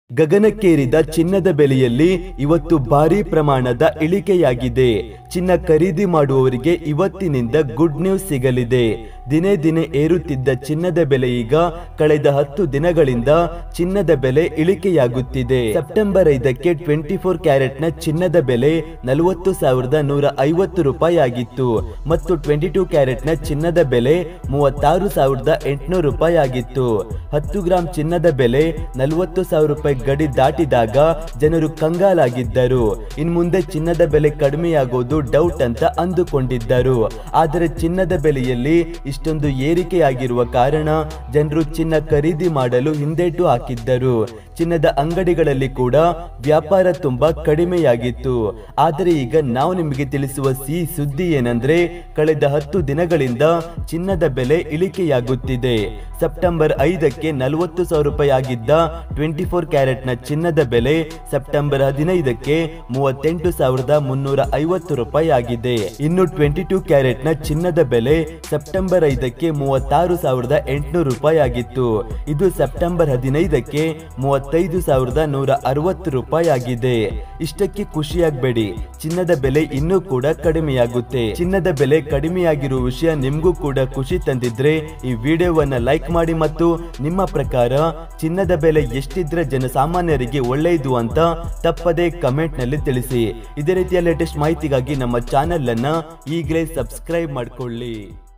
ಗಗನಕ್ಕೇರಿದ ಚಿನ್ನದ ಬೆಲೆಯಲ್ಲಿ ಇವತ್ತು ಭಾರಿ ಪ್ರಮಾಣದ ಇಳಿಕೆಯಾಗಿದೆ ಚಿನ್ನ ಖರೀದಿ ಮಾಡುವವರಿಗೆ ಇವತ್ತಿನಿಂದ ಗುಡ್ ನ್ಯೂಸ್ ಸಿಗಲಿದೆ ದಿನೇ ದಿನೇ ಏರುತ್ತಿದ್ದ ಚಿನ್ನದ ಬೆಲೆ ಈಗ ಕಳೆದ ಹತ್ತು ದಿನಗಳಿಂದ ಚಿನ್ನದ ಬೆಲೆ ಇಳಿಕೆಯಾಗುತ್ತಿದೆ ಸೆಪ್ಟೆಂಬರ್ ಐದಕ್ಕೆ ಟ್ವೆಂಟಿ ಫೋರ್ ಕ್ಯಾರೆಟ್ನ ಚಿನ್ನದ ಬೆಲೆ ನಲವತ್ತು ಸಾವಿರದ ನೂರ ಐವತ್ತು ರೂಪಾಯಿ ಆಗಿತ್ತು ಮತ್ತು ಟ್ವೆಂಟಿ ಟೂ ಕ್ಯಾರೆಟ್ನ ಚಿನ್ನದ ಬೆಲೆ ಮೂವತ್ತಾರು ಸಾವಿರದ ಎಂಟುನೂರು ರೂಪಾಯಿ ಆಗಿತ್ತು ಹತ್ತು ಗ್ರಾಂ ಚಿನ್ನದ ಬೆಲೆ ನಲವತ್ತು ಸಾವಿರ ರೂಪಾಯಿ ಗಡಿ ದಾಟಿದಾಗ ಜನರು ಕಂಗಾಲಾಗಿದ್ದರು ಇನ್ ಮುಂದೆ ಚಿನ್ನದ ಬೆಲೆ ಕಡಿಮೆಯಾಗೋದು ಡೌಟ್ ಅಂತ ಅಂದುಕೊಂಡಿದ್ದರು ಆದರೆ ಚಿನ್ನದ ಬೆಲೆಯಲ್ಲಿ ಇಷ್ಟೊಂದು ಏರಿಕೆಯಾಗಿರುವ ಕಾರಣ ಜನರು ಚಿನ್ನ ಖರೀದಿ ಮಾಡಲು ಹಿಂದೇಟು ಹಾಕಿದ್ದರು ಚಿನ್ನದ ಅಂಗಡಿಗಳಲ್ಲಿ ಕೂಡ ವ್ಯಾಪಾರ ತುಂಬಾ ಕಡಿಮೆಯಾಗಿತ್ತು ಆದರೆ ಈಗ ನಾವು ನಿಮಗೆ ತಿಳಿಸುವ ಸಿಹಿ ಸುದ್ದಿ ಏನಂದ್ರೆ ಕಳೆದ ಹತ್ತು ದಿನಗಳಿಂದ ಚಿನ್ನದ ಬೆಲೆ ಇಳಿಕೆಯಾಗುತ್ತಿದೆ ಸೆಪ್ಟೆಂಬರ್ ಐದಕ್ಕೆ ನಲವತ್ತು ಸಾವಿರ ರೂಪಾಯಿ ಆಗಿದ್ದ ಟ್ವೆಂಟಿ ಫೋರ್ ಕ್ಯಾರೆಟ್ನ ಚಿನ್ನದ ಬೆಲೆ ಸೆಪ್ಟೆಂಬರ್ ಹದಿನೈದಕ್ಕೆ ಮೂವತ್ತೆಂಟು ಸಾವಿರದ ಮುನ್ನೂರ ಐವತ್ತು ರೂಪಾಯಿ ಆಗಿದೆ ಇನ್ನು ಟ್ವೆಂಟಿ ಟೂ ಕ್ಯಾರೆಟ್ನ ಚಿನ್ನದ ಬೆಲೆ ಸೆಪ್ಟೆಂಬರ್ ಐದಕ್ಕೆ ಮೂವತ್ತಾರು ಸಾವಿರದ ಎಂಟುನೂರು ರೂಪಾಯಿ ಆಗಿತ್ತು ಇದು ಸೆಪ್ಟೆಂಬರ್ ಹದಿನೈದಕ್ಕೆ ಮೂವತ್ತೈದು ಸಾವಿರದ ನೂರ ಅರವತ್ತು ರೂಪಾಯಿ ಆಗಿದೆ ಇಷ್ಟಕ್ಕೆ ಖುಷಿಯಾಗಬೇಡಿ ಚಿನ್ನದ ಬೆಲೆ ಇನ್ನೂ ಕೂಡ ಕಡಿಮೆಯಾಗುತ್ತೆ ಚಿನ್ನದ ಬೆಲೆ ಕಡಿಮೆಯಾಗಿರುವ ವಿಷಯ ನಿಮ್ಗೂ ಕೂಡ ಖುಷಿ ತಂದಿದ್ರೆ ಈ ವಿಡಿಯೋವನ್ನ ಲೈಕ್ ಮಾಡಿ ಮತ್ತು ನಿಮ್ಮ ಪ್ರಕಾರ ಚಿನ್ನದ ಬೆಲೆ ಎಷ್ಟಿದ್ರೆ ಜನಸಾಮಾನ್ಯರಿಗೆ ಒಳ್ಳೆಯದು ಅಂತ ತಪ್ಪದೇ ಕಮೆಂಟ್ ನಲ್ಲಿ ತಿಳಿಸಿ ಇದೇ ರೀತಿಯ ಲೇಟೆಸ್ಟ್ ಮಾಹಿತಿಗಾಗಿ ನಮ್ಮ ಚಾನೆಲ್ ಅನ್ನ ಈಗಲೇ ಸಬ್ಸ್ಕ್ರೈಬ್ ಮಾಡ್ಕೊಳ್ಳಿ